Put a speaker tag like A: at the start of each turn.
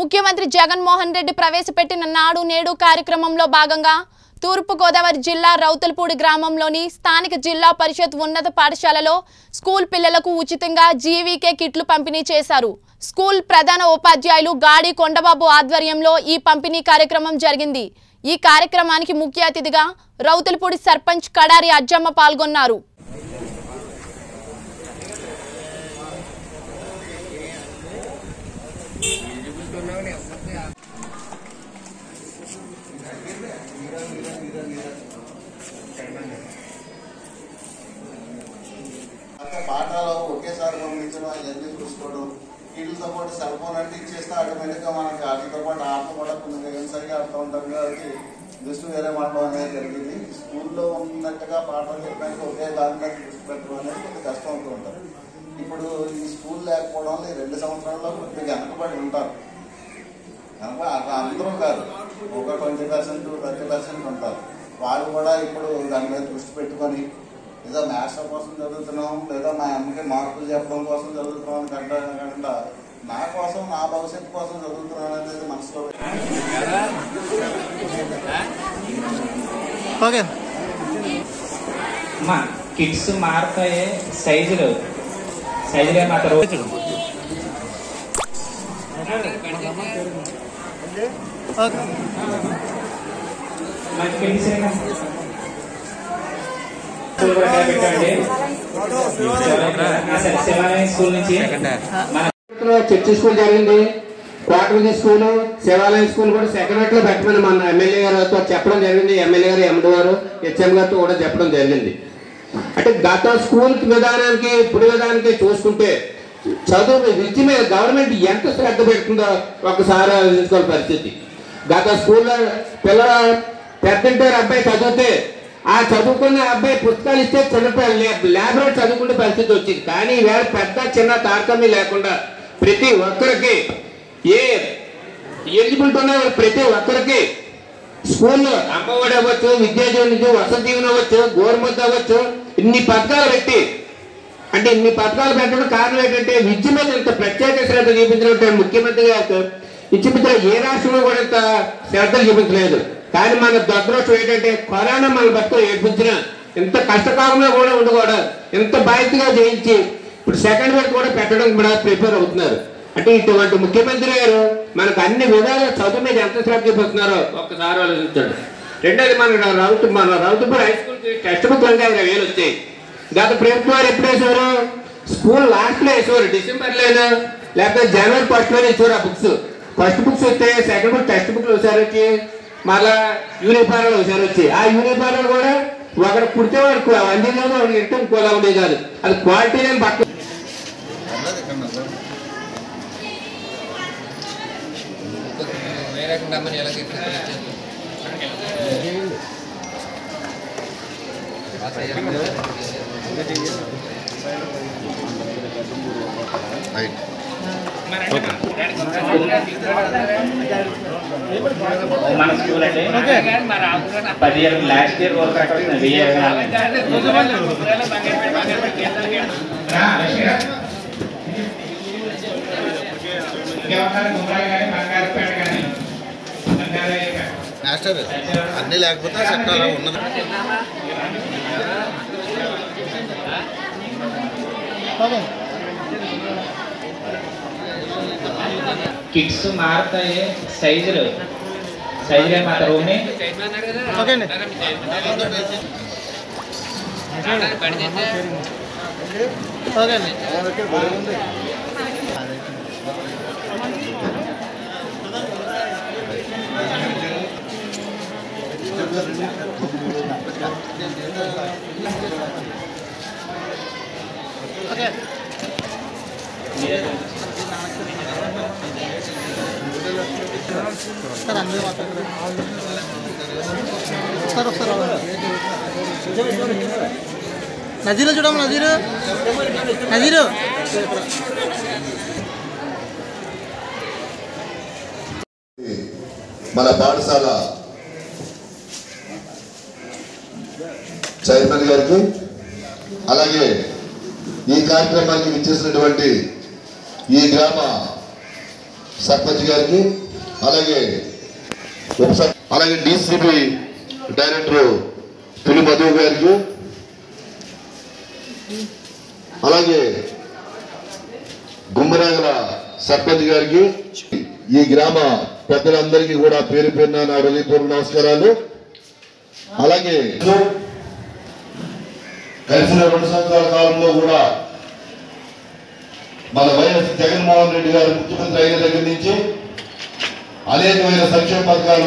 A: ముఖ్యమంత్రి జగన్మోహన్ రెడ్డి ప్రవేశపెట్టిన నాడు నేడు కార్యక్రమంలో భాగంగా తూర్పుగోదావరి జిల్లా రౌతులపూడి గ్రామంలోని స్థానిక జిల్లా పరిషత్ ఉన్నత పాఠశాలలో స్కూల్ పిల్లలకు ఉచితంగా జీవీకే కిట్లు పంపిణీ చేశారు స్కూల్ ప్రధాన ఉపాధ్యాయులు గాడి కొండబాబు ఆధ్వర్యంలో ఈ పంపిణీ కార్యక్రమం జరిగింది ఈ కార్యక్రమానికి ముఖ్య అతిథిగా రౌతులపూడి సర్పంచ్ కడారి అజ్జమ్మ పాల్గొన్నారు
B: అంటే పాఠాలు ఒకేసారి పంపించడం అవన్నీ చూసుకోవడం వీటితో పాటు సెల్ ఫోన్ అంటే ఇచ్చేస్తే ఆటోమేటిక్ గా మనకి వాటితో పాటు ఆటలు కూడా కొంచెం సరిగా ఆడుతూ ఉంటాం కాబట్టి దృష్టి వేరే మాటం అనేది జరిగింది స్కూల్లో ఉన్నట్టుగా పాఠాలు చెప్పడానికి ఒకే దాని మీద దృష్టి పెట్టడం అనేది కొంచెం కష్టం అవుతూ ఉంటారు ఇప్పుడు ఈ స్కూల్ లేకపోవడం వల్ల ఈ రెండు సంవత్సరాల్లో కొద్దిగా వెనకబడి ఉంటారు కనుక అట్లా అందరూ కాదు ఒక ట్వంటీ పర్సెంట్ థర్టీ పర్సెంట్ ఉంటారు వాళ్ళు కూడా ఇప్పుడు దాని మీద దృష్టి పెట్టుకొని ఏదో మ్యాథ్స్ కోసం చదువుతున్నాం లేదా మా అమ్మకి మార్కులు చెప్పడం కోసం చదువుతున్నాం అని కంటే కాకుండా నా కోసం నా భవిష్యత్తు కోసం చదువుతున్నాను అనేది మనసులో
C: ఓకే
D: అమ్మా కిడ్స్ మారుతాయి సైజులు సైజులే మాత్రం రోజు
C: ఓకే
D: మనకి పెళ్లి స్కూల్ కూడా ఇక్కడ పెట్టండి ఆ, సరే, శివాలయం స్కూల్ నుంచి మన
E: చర్చి స్కూల్ జరిగింది కోటమిది స్కూల్ శివాలయం స్కూల్ కూడా సెక్రటరీ లో పెట్టమని మన ఎమ్మెల్యే గారితో చెప్పడం జరిగింది ఎమ్మెల్యే గారు ఎండి గారు హెచ్ఎం గారితో కూడా చెప్పడం జరిగింది అంటే గత స్కూల్ విధానానికి ఇప్పుడు విధానానికి చూసుకుంటే చదువు విద్య మీద గవర్నమెంట్ ఎంత శ్రద్ధ పెడుతుందో ఒకసారి ఆలోచించుకోవాలి పరిస్థితి గత స్కూల్లో పిల్లల పెద్దంటారు అబ్బాయి చదివితే ఆ చదువుకున్న అబ్బాయి పుస్తకాలు ఇస్తే చిన్నపిల్ల ల్యాబరేట్ చదువుకునే పరిస్థితి వచ్చింది కానీ ఈవేళ పెద్ద చిన్న తారతమ్యం లేకుండా ప్రతి ఒక్కరికి ఏ ఎలిజిబిలిటీ ఉన్న ప్రతి ఒక్కరికి స్కూల్లో అమ్మఒడి అవ్వచ్చు విద్యాజీవన్ నుంచి వసతి దీవెన అవ్వచ్చు గోరుముద్ద అవ్వచ్చు ఇన్ని పథకాలు పెట్టి అంటే ఇన్ని పథకాలు పెట్టడం కారణం ఏంటంటే విద్య మీద ఇంత ప్రత్యేక శ్రద్ధ చూపించినట్టు ముఖ్యమంత్రి గారు ఇచ్చిమిత్ర ఏ రాష్ట్రంలో కూడా ఇంత శ్రద్ధ చూపించలేదు కానీ మన దురదృష్టం ఏంటంటే కరోనా మన బతుకు ఏర్పించిన ఇంత కష్టకాలంలో కూడా ఉండకూడదు ఇంత బాధ్యతగా చేయించి ఇప్పుడు సెకండ్ వేవ్ కూడా పెట్టడం కూడా ప్రిపేర్ అవుతున్నారు అంటే ఇటువంటి ముఖ్యమంత్రి గారు మనకు అన్ని విధాలుగా చదువు మీద ఎంత శ్రద్ధ చూపిస్తున్నారో ఒక్కసారి ఆలోచించండి రెండోది మన రౌతు మన రౌతుపూర్ హై స్కూల్కి టెక్స్ట్ బుక్ లంగా ఇరవై వేలు వచ్చాయి గత ప్రభుత్వం వారు ఎప్పుడు వేసేవారు స్కూల్ లాస్ట్ లో వేసేవారు డిసెంబర్ లోనో లేకపోతే జనవరి ఫస్ట్ లోనే ఇచ్చేవారు ఆ బుక్స్ ఫస్ట్ బుక్స్ వస్తే సెకండ్ బుక్ టెక్స్ట్ బుక్లు ఒకసారి వచ్చి మళ్ళా యూనిఫారాలు ఒకసారి వచ్చి ఆ యూనిఫారాలు కూడా ఒకరు కుడితే వాడు అందిలోనూ ఒకటి ఇంటే ఇంకోలా ఉండేది కాదు అది క్వాలిటీ లేని బట్టలు
D: మన స్కూల్ అండి పది ఇయర్ లాస్ట్ ఇయర్ వరకు అక్కడ వచ్చింది వెయ్యి ఎకరాలు. రా, లక్ష్మి రా. ఇంకెవరికైనా గుమ్మడి కానీ బంగారుపేట కానీ బంగారు
B: మాస్టర్ అన్ని లేకపోతే చట్టం అలా ఉన్నది
D: కిడ్స్ మారుతాయి సైజులు సైజులే మాత్రం రూమ్ని
C: ఓకే అండి ఓకే అండి ఓకే సార్ అందరూ మాట్లాడుతున్నారు సార్ ఒకసారి నజీరు చూడమ్మ నజీరు నజీరు
F: మన పాఠశాల చైర్మన్ గారికి అలాగే ఈ కార్యక్రమానికి విచ్చేసినటువంటి ఈ గ్రామ సర్పంచ్ గారికి అలాగే ఉప సర్- అలాగే డిసిబి డైరెక్టర్ పులి మధు గారికి అలాగే గుమ్మరాగల సర్పంచ్ గారికి ఈ గ్రామ పెద్దలందరికీ కూడా పేరు పేరున నా హృదయపూర్వక నమస్కారాలు అలాగే కలిసిన రెండు సంవత్సరాల కాలంలో కూడా మన వైఎస్ జగన్మోహన్ రెడ్డి గారు ముఖ్యమంత్రి అయిన దగ్గర నుంచి అనేకమైన సంక్షేమ పథకాలు